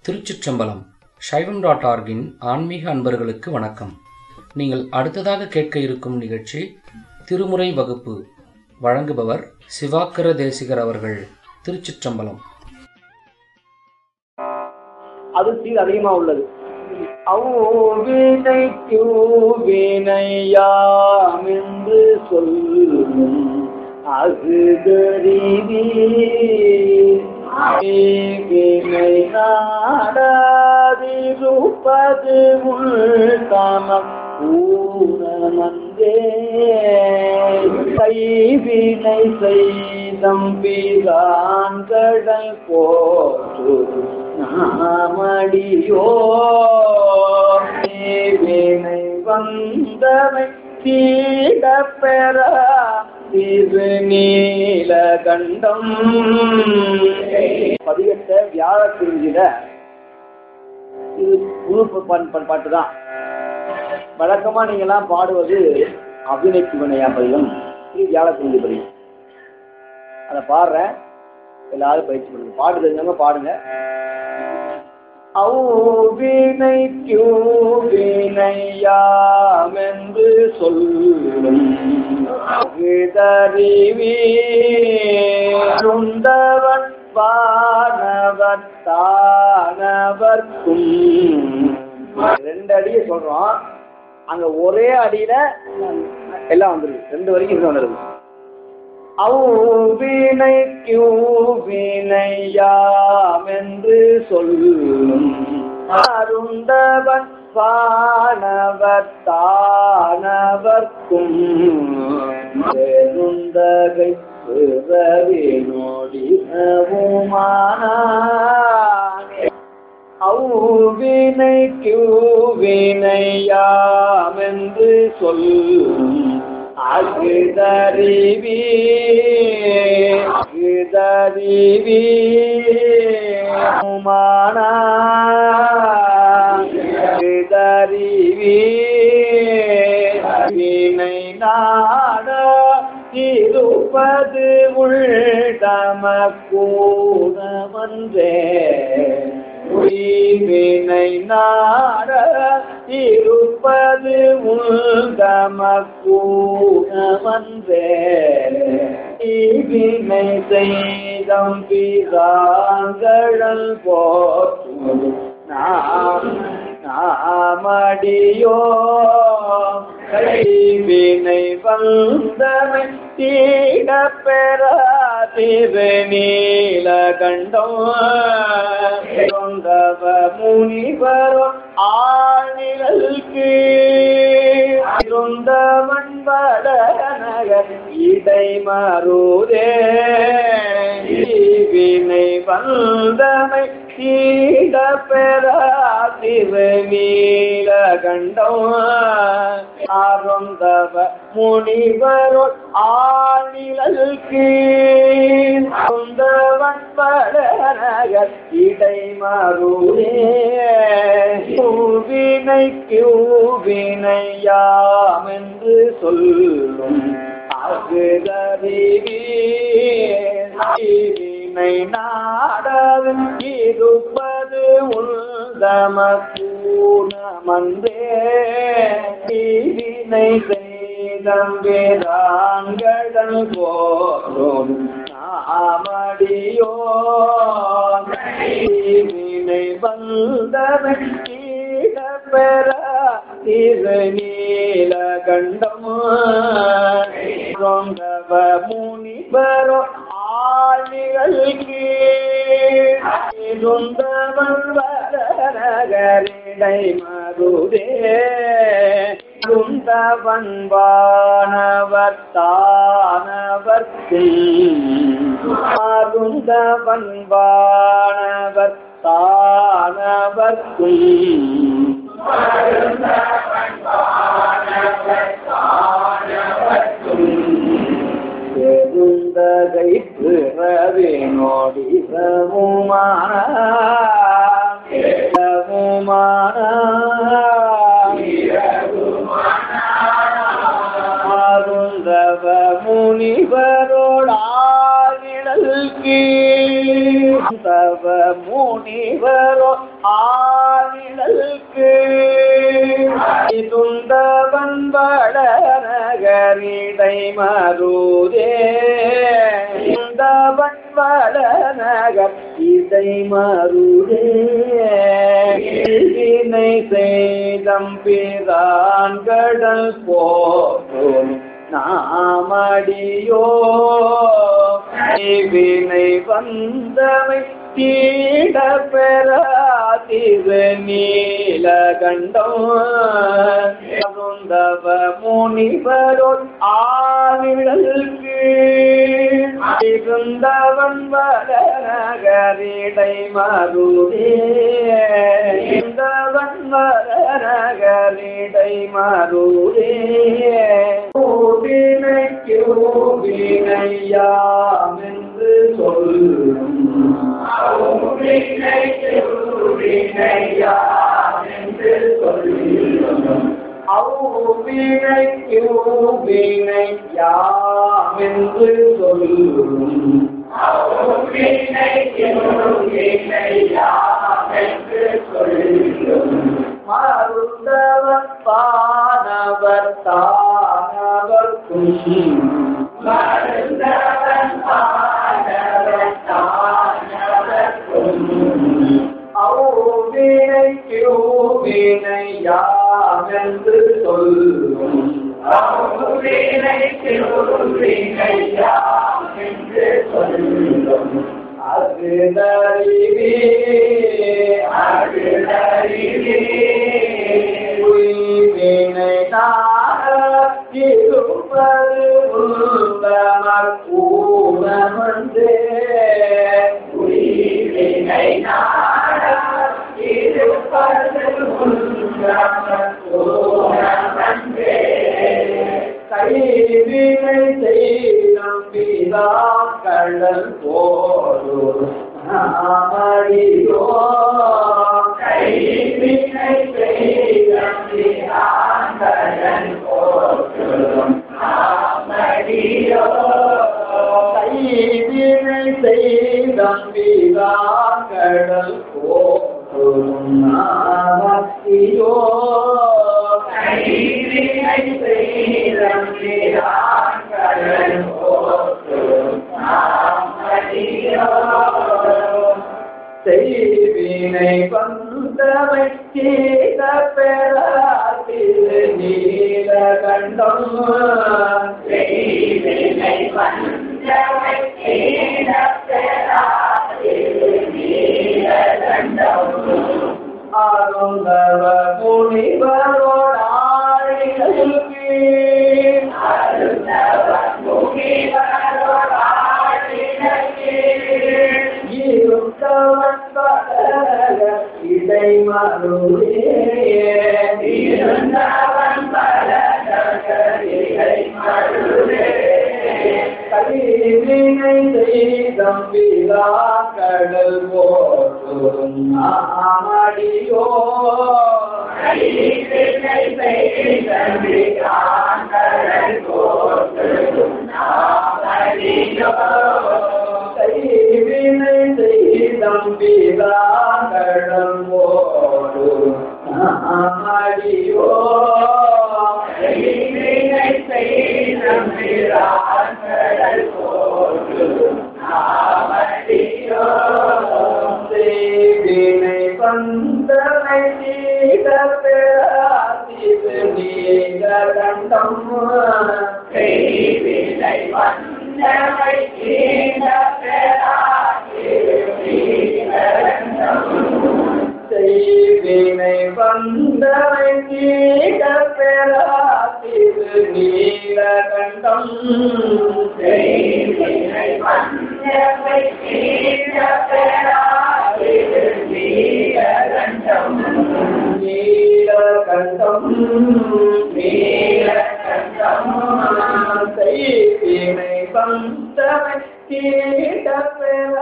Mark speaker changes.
Speaker 1: திருச்சிற்றம்பலம் சைவம் டாட் ஆர்கின் ஆன்மீக அன்பர்களுக்கு வணக்கம் நீங்கள் அடுத்ததாக கேட்க இருக்கும் நிகழ்ச்சி திருமுறை வகுப்பு வழங்குபவர் சிவாக்கர தேசிகர் அவர்கள் திருச்சிற்றம்பலம்
Speaker 2: அது சீர் அதிகமா உள்ளது அவ்வினைக்கு வினையாம் என்று சொல்லும் அகுதறிவி வினை நாடாதிருப்பது உள்தாமம் ஊனமந்தே கைவினை செய்தம் பிரான் கடல் போற்று நாமடியோ வினை வந்தவை தீட பெற திரு நீலகண்டம் பதிகட்ட வியாழ குறிஞ்சில இது புது பாட்டு தான் வழக்கமா நீங்க எல்லாம் பாடுவது அபிநய்க்கு வினையா பதிகம் இது வியாழ குறிஞ்சி பதிகம் அதை பாடுறேன் எல்லாரும் பயிற்சி பண்ணுங்க பாட்டு தெரிஞ்சவங்க பாடுங்க அவ்வினைக்கு வினையாம் என்று சொல்லும் விதறிவீருந்தவன் வானவர் தானவர்க்கும் ரெண்டு அடியை சொல்றோம் அங்க ஒரே அடியில எல்லாம் வந்துருக்கு ரெண்டு வரைக்கும் இது வந்துருக்கு அவ்வினைக்கு வினையாம் என்று சொல்லும் அருந்தவன் வானவர் தானவர்க்கும் பெருந்தகை பிறவினோடினவுமான அவ்வினைக்கு வினையாம் என்று சொல்லும் அகுதறிவி அகுதறிவி மானா அகுதறிவி வினை நாட இருப்பது உள்தமக்கூடமன்றே வினை நாட இருப்பது உள்தமக்கூடமன்றே வினை செய்தம் பிதாங்கடல் போற்றும் நாம் நாமடியோ கைவினை வந்தமை தீட பெற திரு நீலகண்டம் கொண்டவ முனிவரும் ஆணிகளுக்கு இருந்தவன் வட நகர் இடை மருதே வினை வந்தமை தீட பெற திரு நீலகண்டம் அருந்தவ முனிவருள் ஆணிலக்கு சொந்தவன் படநகர் இடை மருளே வினைக்கு வினையாம் என்று சொல்லும் அகுதறிவி வினை நாடவும் இருப்பது உள்தமக்கூணமன்றே வினை செய்தம் வேதாங்கடல் போரும் நாமடியோ வினை வந்தவை கீழ பெற திரு நீலகண்டம் சொந்தவ முனிபரோ ஆணிகளுக்கு இருந்தவன் வரநகரிடை மருதே இருந்தவன் வானவர் தானவர்க்கும் அருந்தவன் வானவர் தானவர்க்கும் பெருந்தகை பிறவினோடி ரகுமான அருந்தவ முனிவரோடாகிடல் தவ முனிவரோ ஆனிழல்க்கு துந்தவன் வளநகரிடை மருதே துந்தவன் வளநகர் இடை மருதே வினை செய்தம் பிரான் கடல் போற்றும் நாமடியோ வினை வந்தவை தீட பெறாதிரு நீல கண்டம் அருந்தவ முனிவரோர் ஆவிழல்கு இருந்தவன் வரநகரிடை மருதே இருந்தவன் வரநகரிடை மருதே வினைக்கு வினையாம் என்று சொல்லும் அவ்வினைக்கு வினையாம் என்று சொல்லும் மருந்தவர் பானவர் தானவர்க்கும் அவ்வினைக்கு வினையாம் என்று சொல்லும் அகுதறிவே உய்வினை நாடுப்பது உந்தமர் ஊனமன்றே உய்வினை கைவினை செய்தம் பிதாம் கடல் போரும் நாமடியோ கைவினை செய்தம் பிதாம் கடல் போரும் நாமடியோ கைவினை செய்தம் பிதாம் கடல் போரும் நாமடியோ கைவினை செய்தம் பிதாம் கடல் போரும் நாமடியோ செய்வினை வந்தவை கீழ பெறாதிரு நீல கண்டம் செய்வினை வந்தவை கீழ பெறாதிரு நீல கண்டம் அருந்தவ முனிவரோடாழிகளுக்கு அருந்தவ இருந்தவன் பலக இடை மருளே இருந்தவன் பலக இடை மருளே கலிவினை செய்தம் விழா கடல் போற்றும் ஆமடியோ கலிவினை செய்தம் விழா கடல் போற்றும் ஆமடியோ கைவினை செய்தம் விழா கடல் போற்றும் ஆமடியோ கைவினை செய்தம் விழா கடல் போற்றும் ஆமடியோ செய்வினை வந்தனை தீட பெறாதிது நீல கண்டம் செய்வினை வந்தனை தீட பெறாதிது நீல கண்டம் செய்வினை வந்தனை தீட பெறாதிது நீல கண்டம் செய்வினை வந்தனை தீட பெறாதிது நீல கண்டம் நீலகண்டம் நீலகண்டம் செய்வினை வந்தவை கீட பெற